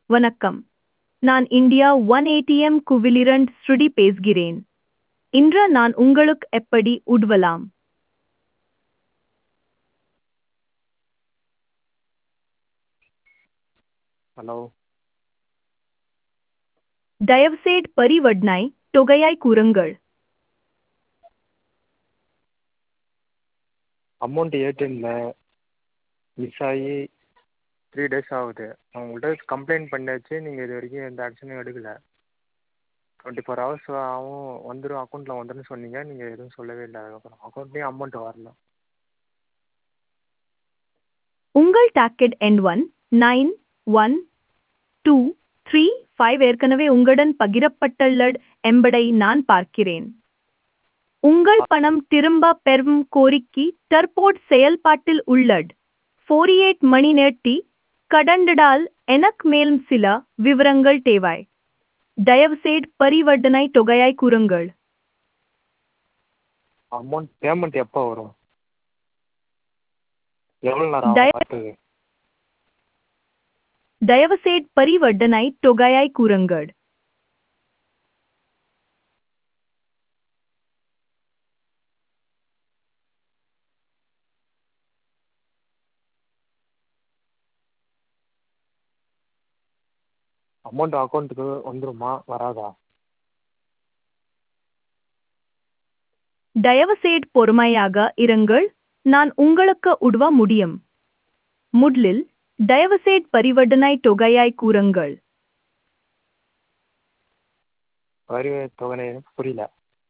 வணக்கம் நான் India one ATM குவிலிரண்ட் ஸ்ருதி பேசுகிறேன் இன்று நான் உங்களுக்கு எப்படி உதவலாம் ஹலோ தயவுசெய்து பரிவர்த்தனை தொகையை கூறுங்கள் அமௌண்ட் ஏடிஎம்மில் மிஸ் ஆகி த்ரீ டேஸ் ஆகுது நான் உங்கள்கிட்ட கம்ப்ளைண்ட் பண்ணியாச்சு நீங்கள் இது வரைக்கும் எந்த ஆக்ஷனும் எடுக்கலை டுவெண்ட்டி ஃபோர் ஹவர்ஸ் ஆகும் வந்துடும் அக்கௌண்ட்டில் வந்துடும்னு சொன்னீங்க நீங்கள் எதுவும் சொல்லவே இல்லை அதுக்கப்புறம் அக்கௌண்ட்லேயும் அமௌண்ட் வரல உங்கள் டாக்கெட் எண் one nine one two three five ஏற்கனவே உங்களுடன் பகிரப்பட்டுள்ளது என்பதை நான் பார்க்கிறேன் உங்கள் பணம் திரும்ப பெறும் கோரிக்கை தற்போது செயல்பாட்டில் உள்ளது ஃபோர்டி எயிட் மணி நேரத்தி கடந்ததால் எனக்கு மேலும் சில விவரங்கள் தேவை தயவுசெய்து பரிவர்த்தனை தொகையை கூறுங்கள் அமௌண்ட் பேமெண்ட் எப்போ வரும் எவ்வளோ நேரம் தய- ஆகும் பார்த்தது தயவுசெய்து பரிவர்த்தனை தொகையை கூறுங்கள் அமௌண்ட் அக்கௌண்ட்டுக்கு வந்துருமா வராதா தயவுசெய்து பொறுமையாக இருங்கள் நான் உங்களுக்கு உதவ முடியும் முதலில் தயவுசெய்து பரிவர்த்தனை தொகையை கூறுங்கள் வரி தொகை எனக்கு புரியல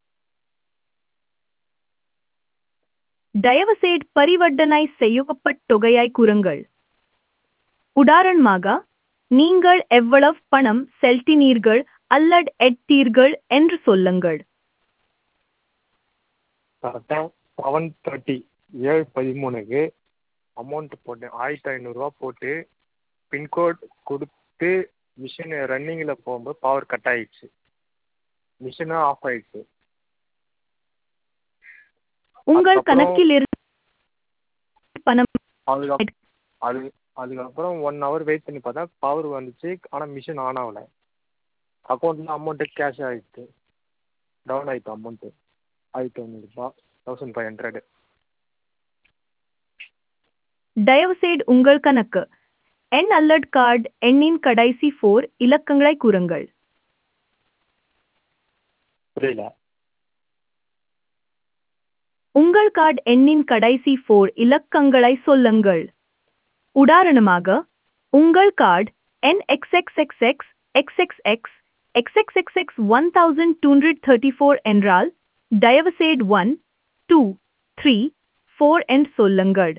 தயவுசெய்து பரிவர்த்தனை செய்யப்பட்ட தொகையை கூறுங்கள் உதாரணமாக நீங்கள் எவ்வளவு பணம் செலுத்தினீர்கள் அல்லது எடுத்தீர்கள் என்று சொல்லுங்கள் கரெக்டாக செவன் தேர்ட்டி ஏழு பதிமூணுக்கு அமௌண்ட் போட்டேன் ஆயிரத்தி ஐநூறுரூவா போட்டு பின்கோட் கொடுத்து மிஷின் ரன்னிங்கில் போகும்போது பவர் கட் ஆயிடுச்சு மிஷினும் ஆஃப் ஆயிடுச்சு உங்கள் அதுக்கப்புறம் கணக்கில் இருந்து பணம் அதுக்கு அது அதுக்கப்புறம் ஒன் ஹவர் வெயிட் பண்ணி பார்த்தா பவர் வந்துச்சு ஆனால் மிஷின் ஆன் ஆகலை அக்கௌண்ட்டில் அமௌண்ட்டு கேஷ் ஆகிடுச்சு டவுன் ஆகிட்டு அமௌண்ட்டு ஆயிரத்தி ஐநூறுரூபா தௌசண்ட் ஃபைவ் ஹண்ட்ரடு தயவுசெய்து உங்கள் கணக்கு எண் அல்லது கார்டு எண்ணின் கடைசி ஃபோர் இலக்கங்களை கூறுங்கள் புரியல உங்கள் கார்டு எண்ணின் கடைசி ஃபோர் இலக்கங்களை சொல்லுங்கள் உதாரணமாக உங்கள் கார்டு என் X X X X X X X X X X X one thousand two hundred thirty four என்றால் தயவுசெய்து ஒன் டூ த்ரீ ஃபோர் என்று சொல்லுங்கள்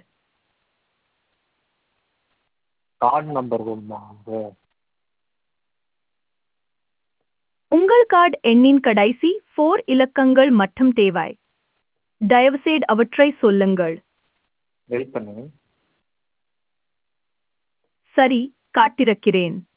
கார்டு நம்பர் வேணுமா அது உங்கள் கார்டு எண்ணின் கடைசி ஃபோர் இலக்கங்கள் மட்டும் தேவை தயவுசெய்து அவற்றை சொல்லுங்கள் வெயிட் பண்ணுங்க சரி காத்திருக்கிறேன்